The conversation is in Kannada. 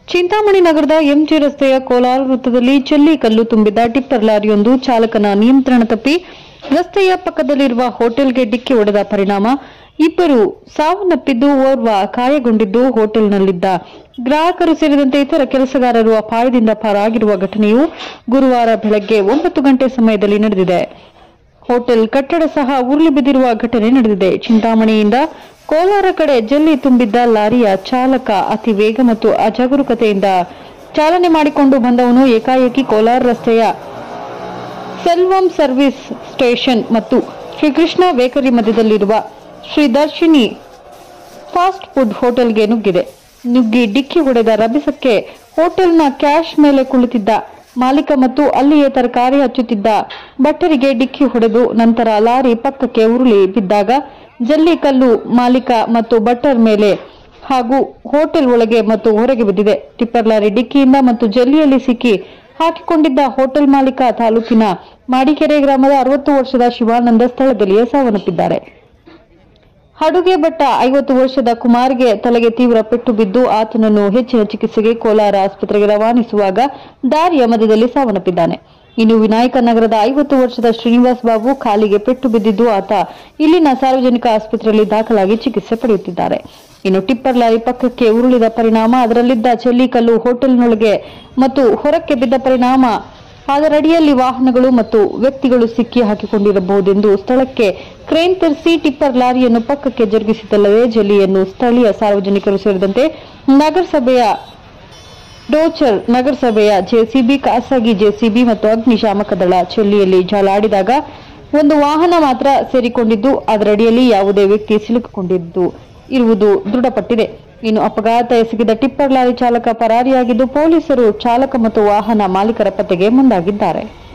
ಚಿಂತಾಮಣಿ ನಗರದ ಎಂಜಿ ರಸ್ತೆಯ ಕೋಲಾರ ವೃತ್ತದಲ್ಲಿ ಚೆಲ್ಲಿ ಕಲ್ಲು ತುಂಬಿದ ಟಿಪ್ಪರ್ ಲಾರಿಯೊಂದು ಚಾಲಕನ ನಿಯಂತ್ರಣ ತಪ್ಪಿ ರಸ್ತೆಯ ಪಕ್ಕದಲ್ಲಿರುವ ಹೋಟೆಲ್ಗೆ ಡಿಕ್ಕಿ ಹೊಡೆದ ಪರಿಣಾಮ ಇಬ್ಬರು ಸಾವನ್ನಪ್ಪಿದ್ದು ಓರ್ವ ಗಾಯಗೊಂಡಿದ್ದು ಹೋಟೆಲ್ನಲ್ಲಿದ್ದ ಗ್ರಾಹಕರು ಸೇರಿದಂತೆ ಇತರ ಕೆಲಸಗಾರರು ಅಪಾಯದಿಂದ ಪಾರಾಗಿರುವ ಘಟನೆಯು ಗುರುವಾರ ಬೆಳಗ್ಗೆ ಒಂಬತ್ತು ಗಂಟೆ ಸಮಯದಲ್ಲಿ ನಡೆದಿದೆ ಹೋಟೆಲ್ ಕಟ್ಟಡ ಸಹ ಉರುಳಿ ಬಿದ್ದಿರುವ ಘಟನೆ ನಡೆದಿದೆ ಚಿಂತಾಮಣಿಯಿಂದ ಕೋಲಾರ ಕಡೆ ಜಲ್ಲಿ ತುಂಬಿದ್ದ ಲಾರಿಯ ಚಾಲಕ ಅತಿ ವೇಗ ಮತ್ತು ಅಜಾಗರೂಕತೆಯಿಂದ ಚಾಲನೆ ಮಾಡಿಕೊಂಡು ಬಂದವನು ಏಕಾಏಕಿ ಕೋಲಾರ ರಸ್ತೆಯ ಸೆಲ್ವಂ ಸರ್ವಿಸ್ ಸ್ಟೇಷನ್ ಮತ್ತು ಶ್ರೀಕೃಷ್ಣ ಬೇಕರಿ ಮಧ್ಯದಲ್ಲಿರುವ ಶ್ರೀ ದರ್ಶಿನಿ ಫಾಸ್ಟ್ ಫುಡ್ ಹೋಟೆಲ್ಗೆ ನುಗ್ಗಿದೆ ನುಗ್ಗಿ ಡಿಕ್ಕಿ ಹೊಡೆದ ರಭಸಕ್ಕೆ ಹೋಟೆಲ್ನ ಕ್ಯಾಶ್ ಮೇಲೆ ಕುಳಿತಿದ್ದ ಮಾಲೀಕ ಮತ್ತು ಅಲ್ಲಿಯೇ ತರಕಾರಿ ಹಚ್ಚುತ್ತಿದ್ದ ಭಟ್ಟರಿಗೆ ಡಿಕ್ಕಿ ಹೊಡೆದು ನಂತರ ಲಾರಿ ಪಕ್ಕಕ್ಕೆ ಉರುಳಿ ಬಿದ್ದಾಗ ಜಲ್ಲಿ ಕಲ್ಲು ಮಾಲೀಕ ಮತ್ತು ಭಟ್ಟರ್ ಮೇಲೆ ಹಾಗೂ ಹೋಟೆಲ್ ಒಳಗೆ ಮತ್ತು ಹೊರಗೆ ಬಿದ್ದಿದೆ ಟಿಪ್ಪರ್ ಲಾರಿ ಡಿಕ್ಕಿಯಿಂದ ಮತ್ತು ಜಲ್ಲಿಯಲ್ಲಿ ಸಿಕ್ಕಿ ಹಾಕಿಕೊಂಡಿದ್ದ ಹೋಟೆಲ್ ಮಾಲೀಕ ತಾಲೂಕಿನ ಮಾಡಿಕೆರೆ ಗ್ರಾಮದ ಅರವತ್ತು ವರ್ಷದ ಶಿವಾನಂದ ಸ್ಥಳದಲ್ಲಿಯೇ ಸಾವನ್ನಪ್ಪಿದ್ದಾರೆ ಹಡುಗೆ ಭಟ್ಟ ಐವತ್ತು ವರ್ಷದ ಕುಮಾರ್ಗೆ ತಲೆಗೆ ತೀವ್ರ ಪೆಟ್ಟು ಬಿದ್ದು ಆತನನ್ನು ಹೆಚ್ಚಿನ ಚಿಕಿತ್ಸೆಗೆ ಕೋಲಾರ ಆಸ್ಪತ್ರೆಗೆ ರವಾನಿಸುವಾಗ ದಾರಿಯ ಮಧ್ಯದಲ್ಲಿ ಸಾವನ್ನಪ್ಪಿದ್ದಾನೆ ಇನ್ನು ವಿನಾಯಕ ನಗರದ ಐವತ್ತು ವರ್ಷದ ಶ್ರೀನಿವಾಸ್ ಬಾಬು ಕಾಲಿಗೆ ಪೆಟ್ಟು ಬಿದ್ದಿದ್ದು ಆತ ಇಲ್ಲಿನ ಸಾರ್ವಜನಿಕ ಆಸ್ಪತ್ರೆಯಲ್ಲಿ ದಾಖಲಾಗಿ ಚಿಕಿತ್ಸೆ ಪಡೆಯುತ್ತಿದ್ದಾರೆ ಇನ್ನು ಟಿಪ್ಪರ್ ಲಾರಿ ಪಕ್ಕಕ್ಕೆ ಉರುಳಿದ ಪರಿಣಾಮ ಅದರಲ್ಲಿದ್ದ ಚೆಲ್ಲಿಕಲ್ಲು ಹೋಟೆಲ್ನೊಳಗೆ ಮತ್ತು ಹೊರಕ್ಕೆ ಬಿದ್ದ ಪರಿಣಾಮ ಅದರಡಿಯಲ್ಲಿ ವಾಹನಗಳು ಮತ್ತು ವ್ಯಕ್ತಿಗಳು ಸಿಕ್ಕಿ ಹಾಕಿಕೊಂಡಿರಬಹುದೆಂದು ಸ್ಥಳಕ್ಕೆ ಕ್ರೇನ್ ತರಿಸಿ ಟಿಪ್ಪರ್ ಲಾರಿಯನ್ನು ಪಕ್ಕಕ್ಕೆ ಜರುಗಿಸಿದ್ದಲ್ಲದೆ ಜಲ್ಲಿಯನ್ನು ಸ್ಥಳೀಯ ಸಾರ್ವಜನಿಕರು ಸೇರಿದಂತೆ ನಗರಸಭೆಯ ಡೋಚರ್ ನಗರಸಭೆಯ ಜೆಸಿಬಿ ಖಾಸಗಿ ಜೆಸಿಬಿ ಮತ್ತು ಅಗ್ನಿಶಾಮಕ ದಳ ಚೆಲ್ಲಿಯಲ್ಲಿ ಜಾಲಾಡಿದಾಗ ಒಂದು ವಾಹನ ಮಾತ್ರ ಸೇರಿಕೊಂಡಿದ್ದು ಅದರಡಿಯಲ್ಲಿ ಯಾವುದೇ ವ್ಯಕ್ತಿ ಸಿಲುಕಿಕೊಂಡಿದ್ದು ಇರುವುದು ದೃಢಪಟ್ಟಿದೆ ಇನ್ನು ಅಪಘಾತ ಎಸಗಿದ ಟಿಪ್ಪರ್ ಲಾರಿ ಚಾಲಕ ಪರಾರಿಯಾಗಿದ್ದು ಪೊಲೀಸರು ಚಾಲಕ ಮತ್ತು ವಾಹನ ಮಾಲೀಕರ ಪತ್ತೆಗೆ ಮುಂದಾಗಿದ್ದಾರೆ